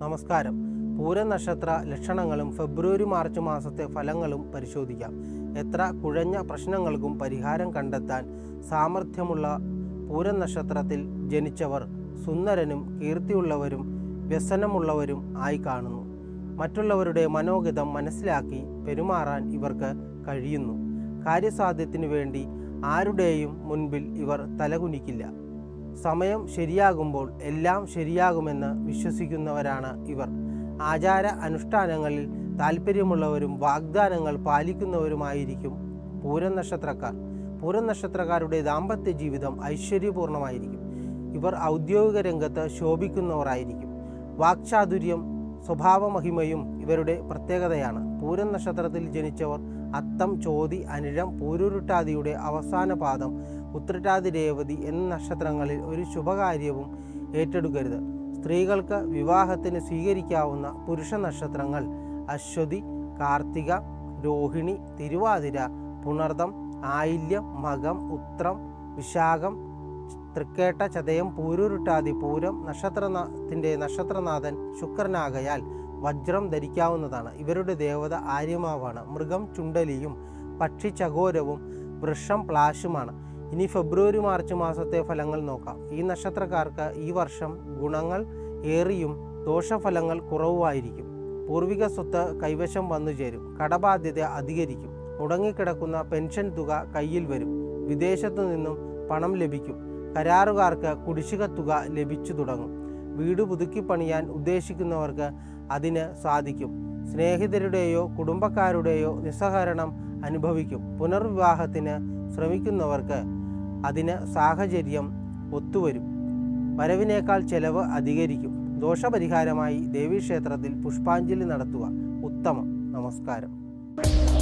നമസ്കാരം പൂരനക്ഷത്ര ലക്ഷണങ്ങളും ഫെബ്രുവരി മാർച്ച് മാസത്തെ ഫലങ്ങളും പരിശോധിക്കാം എത്ര കുഴഞ്ഞ പ്രശ്നങ്ങൾക്കും പരിഹാരം കണ്ടെത്താൻ സാമർഥ്യമുള്ള പൂരനക്ഷത്രത്തിൽ ജനിച്ചവർ സുന്ദരനും കീർത്തിയുള്ളവരും വ്യസനമുള്ളവരും ആയി കാണുന്നു മറ്റുള്ളവരുടെ മനോഗതം മനസ്സിലാക്കി പെരുമാറാൻ ഇവർക്ക് കഴിയുന്നു കാര്യസാധ്യത്തിനു വേണ്ടി ആരുടെയും മുൻപിൽ ഇവർ തലകുനിക്കില്ല സമയം ശരിയാകുമ്പോൾ എല്ലാം ശരിയാകുമെന്ന് വിശ്വസിക്കുന്നവരാണ് ഇവർ ആചാര അനുഷ്ഠാനങ്ങളിൽ താല്പര്യമുള്ളവരും വാഗ്ദാനങ്ങൾ പാലിക്കുന്നവരുമായിരിക്കും പൂരം നക്ഷത്രക്കാർ പൂരം നക്ഷത്രക്കാരുടെ ദാമ്പത്യ ജീവിതം ഐശ്വര്യപൂർണമായിരിക്കും ഇവർ ഔദ്യോഗിക രംഗത്ത് ശോഭിക്കുന്നവരായിരിക്കും വാക്ചാതുര്യം സ്വഭാവമഹിമയും ഇവരുടെ പ്രത്യേകതയാണ് പൂരം നക്ഷത്രത്തിൽ ജനിച്ചവർ അത്തം ചോതി അനിഴം പൂരുരുട്ടാതിയുടെ അവസാന പാദം ഉത്രട്ടാതി രേവതി എന്ന നക്ഷത്രങ്ങളിൽ ഒരു ശുഭകാര്യവും ഏറ്റെടുക്കരുത് സ്ത്രീകൾക്ക് വിവാഹത്തിന് സ്വീകരിക്കാവുന്ന പുരുഷ നക്ഷത്രങ്ങൾ അശ്വതി കാർത്തിക രോഹിണി തിരുവാതിര പുണർദം ആയില്യം മകം ഉത്രം വിശാഖം തൃക്കേട്ട ചതയം പൂരുരുട്ടാതി പൂരം നക്ഷത്രത്തിൻ്റെ നക്ഷത്രനാഥൻ ശുക്രനാകയാൽ വജ്രം ധരിക്കാവുന്നതാണ് ഇവരുടെ ദേവത ആര്യമാവാണ് മൃഗം ചുണ്ടലിയും പക്ഷി ചകോരവും വൃക്ഷം പ്ലാശുമാണ് ഇനി ഫെബ്രുവരി മാർച്ച് മാസത്തെ ഫലങ്ങൾ നോക്കാം ഈ നക്ഷത്രക്കാർക്ക് ഈ വർഷം ഗുണങ്ങൾ ഏറിയും ദോഷഫലങ്ങൾ കുറവുമായിരിക്കും പൂർവിക സ്വത്ത് കൈവശം വന്നു ചേരും കടബാധ്യത അധികരിക്കും മുടങ്ങിക്കിടക്കുന്ന പെൻഷൻ തുക കയ്യിൽ വരും വിദേശത്തു നിന്നും പണം ലഭിക്കും കരാറുകാർക്ക് കുടിശ്ശിക തുക ലഭിച്ചു തുടങ്ങും വീട് പുതുക്കി പണിയാൻ ഉദ്ദേശിക്കുന്നവർക്ക് അതിന് സാധിക്കും സ്നേഹിതരുടെയോ കുടുംബക്കാരുടെയോ നിസ്സഹകരണം അനുഭവിക്കും പുനർവിവാഹത്തിന് ശ്രമിക്കുന്നവർക്ക് അതിന് സാഹചര്യം ഒത്തുവരും വരവിനേക്കാൾ ചെലവ് അധികരിക്കും ദോഷപരിഹാരമായി ദേവീക്ഷേത്രത്തിൽ പുഷ്പാഞ്ജലി നടത്തുക ഉത്തമം നമസ്കാരം